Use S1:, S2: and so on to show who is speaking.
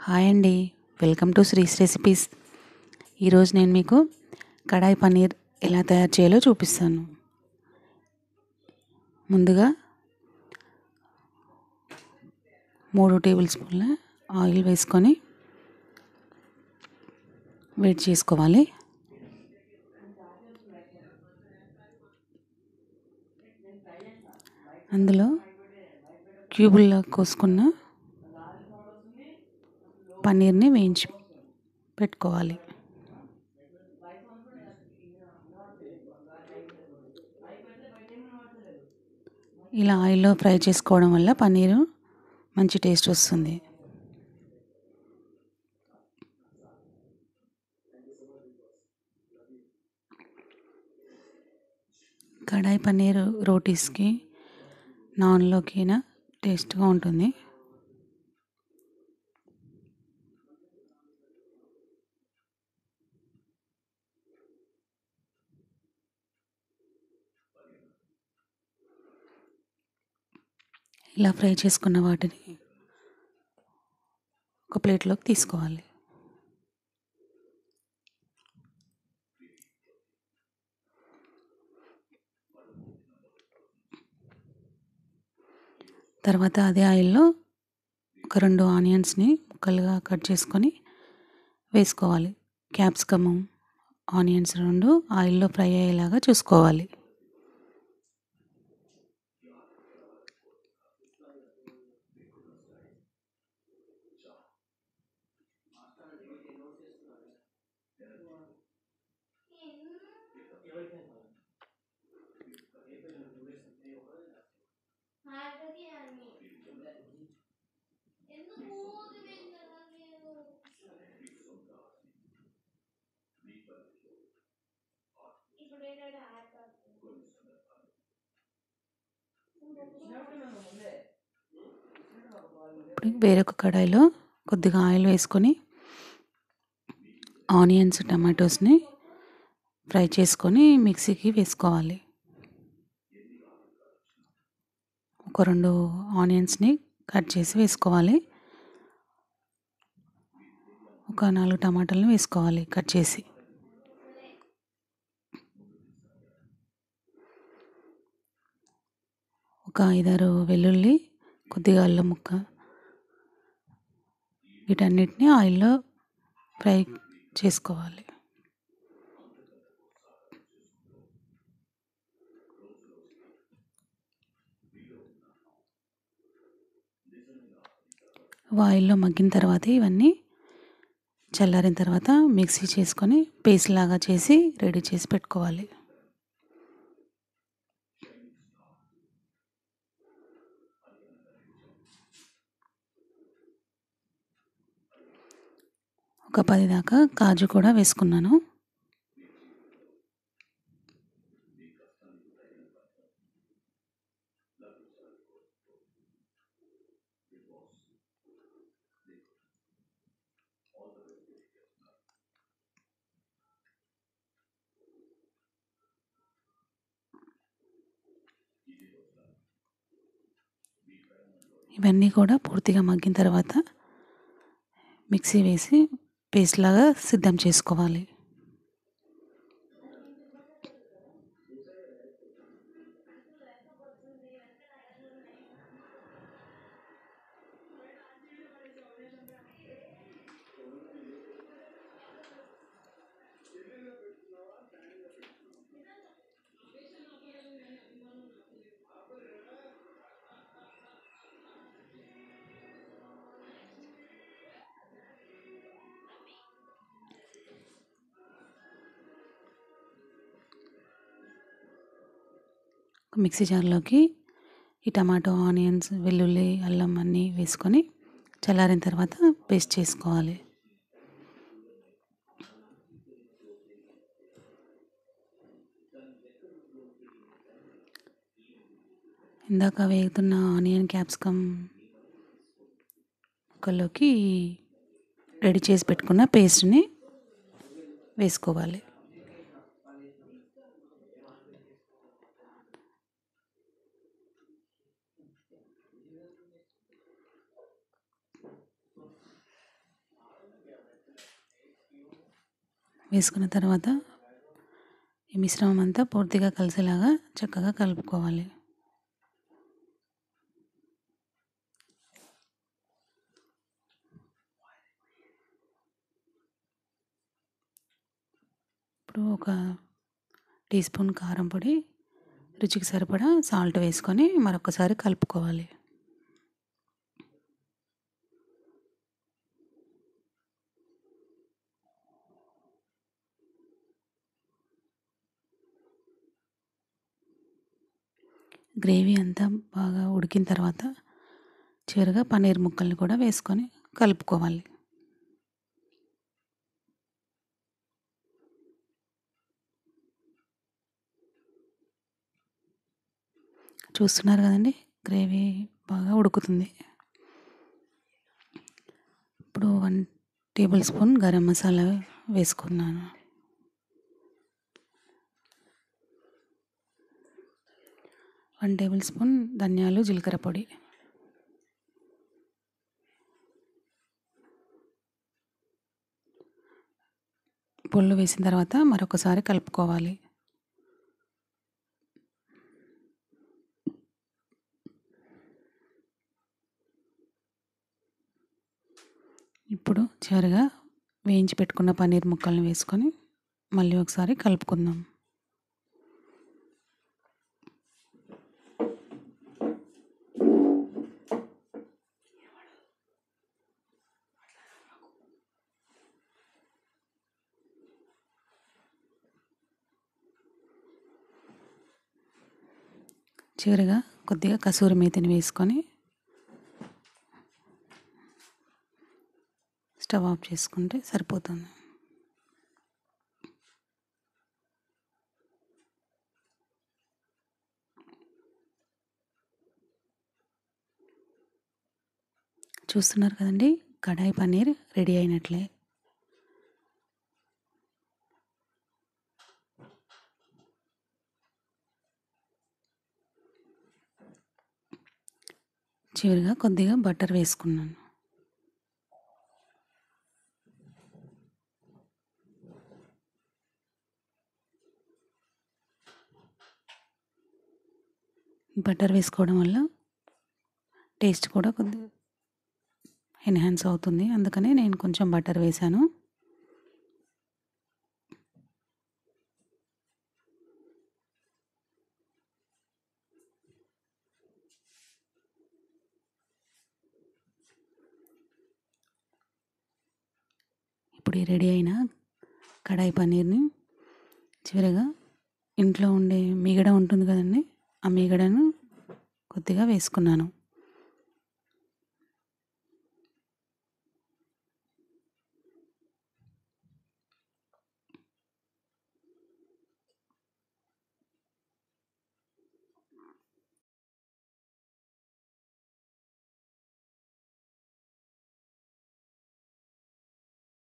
S1: hi అండి welcome to శ్రీస్ recipes ఈరోజు నేను మీకు కడాయి పన్నీర్ ఎలా తయారు చేయాలో చూపిస్తాను ముందుగా మూడు టేబుల్ స్పూన్ల ఆయిల్ వేసుకొని వేడి చేసుకోవాలి అందులో క్యూబుల్లా కోసుకున్న పన్నీర్ని వేయించి పెట్టుకోవాలి ఇలా ఆయిల్లో ఫ్రై చేసుకోవడం వల్ల పన్నీరు మంచి టేస్ట్ వస్తుంది కడాయి పన్నీర్ రోటీస్కి నాన్లోకినా టేస్ట్గా ఉంటుంది ఇలా ఫ్రై చేసుకున్న వాటిని ఒక ప్లేట్లోకి తీసుకోవాలి తర్వాత అదే ఆయిల్లో ఒక రెండు ఆనియన్స్ని ముక్కలుగా కట్ చేసుకొని వేసుకోవాలి క్యాప్సికము ఆనియన్స్ రెండు ఆయిల్లో ఫ్రై అయ్యేలాగా చూసుకోవాలి ఇప్పుడు వేరొక కడాయిలో కొద్దిగా ఆయిల్ వేసుకొని ఆనియన్స్ టమాటోస్ని ఫ్రై చేసుకొని మిక్సీకి వేసుకోవాలి ఒక రెండు ఆనియన్స్ని కట్ చేసి వేసుకోవాలి ఒక నాలుగు టమాటాలను వేసుకోవాలి కట్ చేసి ఒక ఐదారు వెల్లుల్లి కొద్దిగా అల్లం ముక్క వీటన్నిటిని ఆయిల్లో ఫ్రై చేసుకోవాలి ఆయిల్లో మగ్గిన తర్వాత ఇవన్నీ చల్లారిన తర్వాత మిక్సీ చేసుకొని పేస్ట్ లాగా చేసి రెడీ చేసి పెట్టుకోవాలి ఒక పది దాకా కాజు కూడా వేసుకున్నాను ఇవన్నీ కూడా పూర్తిగా మగ్గిన తర్వాత మిక్సీ వేసి పేస్ట్ లాగా సిద్ధం చేసుకోవాలి మిక్సీ జార్లోకి ఈ టమాటో ఆనియన్స్ వెల్లుల్లి అల్లం అన్నీ వేసుకొని చల్లారిన తర్వాత పేస్ట్ చేసుకోవాలి ఇందాక వేగుతున్న ఆనియన్ క్యాప్సికమ్ ముక్కల్లోకి రెడీ చేసి పెట్టుకున్న పేస్ట్ని వేసుకోవాలి వేసుకున్న తర్వాత ఈ మిశ్రమం అంతా పూర్తిగా కలిసేలాగా చక్కగా కలుపుకోవాలి ఇప్పుడు ఒక టీ స్పూన్ కారం పొడి రుచికి సరిపడా సాల్ట్ వేసుకొని మరొకసారి కలుపుకోవాలి గ్రేవీ అంతా బాగా ఉడికిన తర్వాత చివరిగా పన్నీర్ ముక్కల్ని కూడా వేసుకొని కలుపుకోవాలి చూస్తున్నారు కదండి గ్రేవీ బాగా ఉడుకుతుంది ఇప్పుడు one table spoon garam masala వేసుకున్నాను వన్ టేబుల్ స్పూన్ ధనియాలు జీలకర్ర పొడి పొళ్ళు వేసిన తర్వాత మరొకసారి కలుపుకోవాలి ఇప్పుడు చివరిగా వేయించి పెట్టుకున్న పన్నీర్ ముక్కల్ని వేసుకొని మళ్ళీ ఒకసారి కలుపుకుందాం చివరిగా కొద్దిగా కసూరి మేతిని వేసుకొని స్టవ్ ఆఫ్ చేసుకుంటే సరిపోతుంది చూస్తున్నారు కదండి కడాయి పన్నీర్ రెడీ అయినట్లే చివరిగా కొద్దిగా బటర్ వేసుకున్నాను బటర్ వేసుకోవడం వల్ల టేస్ట్ కూడా కొద్దిగా ఎన్హాన్స్ అవుతుంది అందుకని నేను కొంచెం బటర్ వేశాను ఇప్పుడు ఈ రెడీ అయిన కడాయి పన్నీర్ని చివరిగా ఇంట్లో ఉండే మిగడ ఉంటుంది కదండి ఆ మిగడను కొద్దిగా వేసుకున్నాను